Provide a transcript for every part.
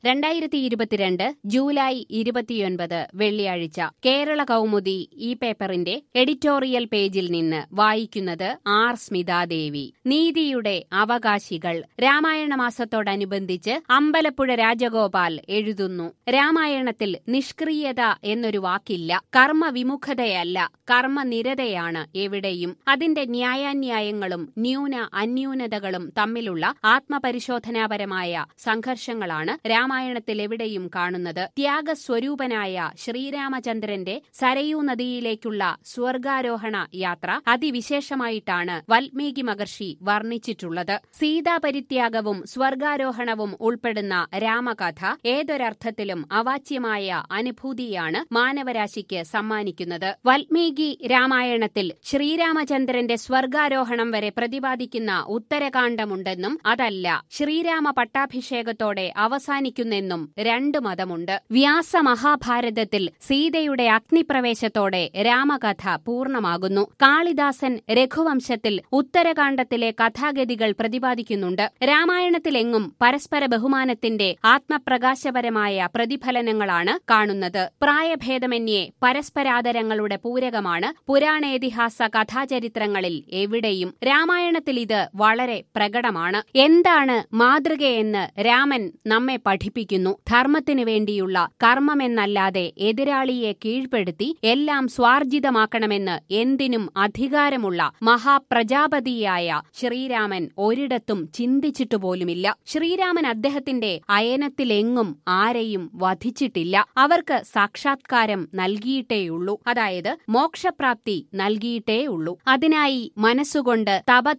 രണ്ടായിരത്തി ഇരുപത്തിരണ്ട് ജൂലൈ ഇരുപത്തിയൊൻപത് വെള്ളിയാഴ്ച കേരള കൗമുദി ഈ പേപ്പറിന്റെ എഡിറ്റോറിയൽ പേജിൽ നിന്ന് വായിക്കുന്നത് ആർ സ്മിതാദേവി നീതിയുടെ അവകാശികൾ രാമായണ മാസത്തോടനുബന്ധിച്ച് അമ്പലപ്പുഴ രാജഗോപാൽ എഴുതുന്നു രാമായണത്തിൽ നിഷ്ക്രിയത എന്നൊരു വാക്കില്ല കർമ്മവിമുഖതയല്ല കർമ്മനിരതയാണ് എവിടെയും അതിന്റെ ന്യായാന്യായങ്ങളും ന്യൂന അന്യൂനതകളും തമ്മിലുള്ള ആത്മപരിശോധനാപരമായ സംഘർഷങ്ങളാണ് രാമായണത്തിൽ എവിടെയും കാണുന്നത് ത്യാഗസ്വരൂപനായ ശ്രീരാമചന്ദ്രന്റെ സരയൂ നദിയിലേക്കുള്ള സ്വർഗാരോഹണ യാത്ര അതിവിശേഷമായിട്ടാണ് വാൽമീകി മഹർഷി വർണ്ണിച്ചിട്ടുള്ളത് സീതാപരിത്യാഗവും സ്വർഗാരോഹണവും ഉൾപ്പെടുന്ന രാമകഥ ഏതൊരർത്ഥത്തിലും അവാച്യമായ അനുഭൂതിയാണ് മാനവരാശിക്ക് സമ്മാനിക്കുന്നത് വാൽമീകി രാമായണത്തിൽ ശ്രീരാമചന്ദ്രന്റെ സ്വർഗാരോഹണം വരെ പ്രതിപാദിക്കുന്ന ഉത്തരകാണ്ഡമുണ്ടെന്നും അതല്ല ശ്രീരാമ പട്ടാഭിഷേകത്തോടെ അവസാനിക്കുന്നെന്നും രണ്ട് മതമുണ്ട് വ്യാസമഹാഭാരതത്തിൽ സീതയുടെ അഗ്നിപ്രവേശത്തോടെ രാമകഥ പൂർണ്ണമാകുന്നു കാളിദാസൻ രഘുവംശത്തിൽ ഉത്തരകാണ്ഡത്തിലെ കഥാഗതികൾ പ്രതിപാദിക്കുന്നുണ്ട് രാമായണത്തിലെങ്ങും പരസ്പര ബഹുമാനത്തിന്റെ ആത്മപ്രകാശപരമായ പ്രതിഫലനങ്ങളാണ് കാണുന്നത് പ്രായഭേദമന്യേ പരസ്പരാദരങ്ങളുടെ പൂരകമാണ് പുരാണേതിഹാസ കഥാചരിത്രങ്ങളിൽ എവിടെയും രാമായണത്തിൽ ഇത് വളരെ പ്രകടമാണ് എന്താണ് മാതൃകയെന്ന് രാമൻ നമ്മെ പഠിപ്പിക്കുന്നു ധർമ്മത്തിനു വേണ്ടിയുള്ള കർമ്മമെന്നല്ലാതെ എതിരാളിയെ കീഴ്പ്പെടുത്തി എല്ലാം സ്വാർജിതമാക്കണമെന്ന് എന്തിനും അധികാരമുള്ള മഹാപ്രജാപതിയായ ശ്രീരാമൻ ഒരിടത്തും ചിന്തിച്ചിട്ടുപോലുമില്ല ശ്രീരാമൻ അദ്ദേഹത്തിന്റെ അയനത്തിലെങ്ങും ആരെയും വധിച്ചിട്ടില്ല അവർക്ക് സാക്ഷാത്കാരം നൽകിയിട്ടേയുള്ളൂ അതായത് മോക്ഷപ്രാപ്തി നൽകിയിട്ടേയുള്ളൂ അതിനായി മനസ്സുകൊണ്ട്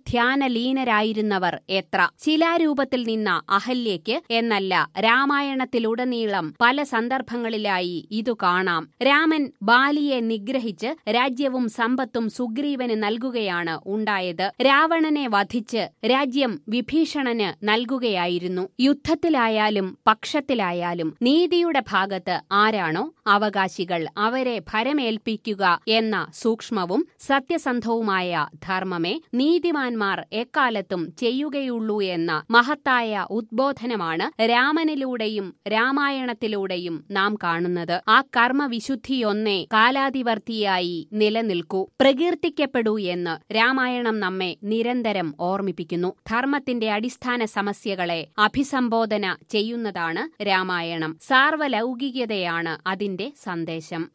തപധ്യാനലീനരായിരുന്നവർ എത്ര ശിലാരൂപത്തിൽ നിന്ന അഹല്യയ്ക്ക് എന്നല്ല രാമായണത്തിലുടനീളം പല സന്ദർഭങ്ങളിലായി ഇതു കാണാം രാമൻ ബാലിയെ നിഗ്രഹിച്ച് രാജ്യവും സമ്പത്തും സുഗ്രീവന് നൽകുകയാണ് ഉണ്ടായത് രാവണനെ വധിച്ച് രാജ്യം വിഭീഷണന് നൽകുകയായിരുന്നു യുദ്ധത്തിലായാലും പക്ഷത്തിലായാലും നീതിയുടെ ഭാഗത്ത് ആരാണോ അവകാശികൾ അവരെ ഭരമേൽപ്പിക്കുക എന്ന സൂക്ഷ്മവും സത്യസന്ധവുമായ ധർമ്മമേ നീതിമാന്മാർ എക്കാലത്തും ചെയ്യുകയുള്ളൂ എന്ന മഹത്തായ ഉദ്ബോധനമാണ് രാമനിലൂടെയും രാമായണത്തിലൂടെയും നാം കാണുന്നത് ആ കർമ്മവിശുദ്ധിയൊന്നേ കാലാതിവർത്തിയായി നിലനിൽക്കൂ പ്രകീർത്തിക്കപ്പെടൂ എന്ന് രാമായണം നമ്മെ നിരന്തരം ഓർമ്മിപ്പിക്കുന്നു ധർമ്മത്തിന്റെ അടിസ്ഥാന സമസ്യകളെ അഭിസംബോധന ചെയ്യുന്നതാണ് രാമായണം സാർവലൗകികതയാണ് അതിന്റെ സന്ദേശം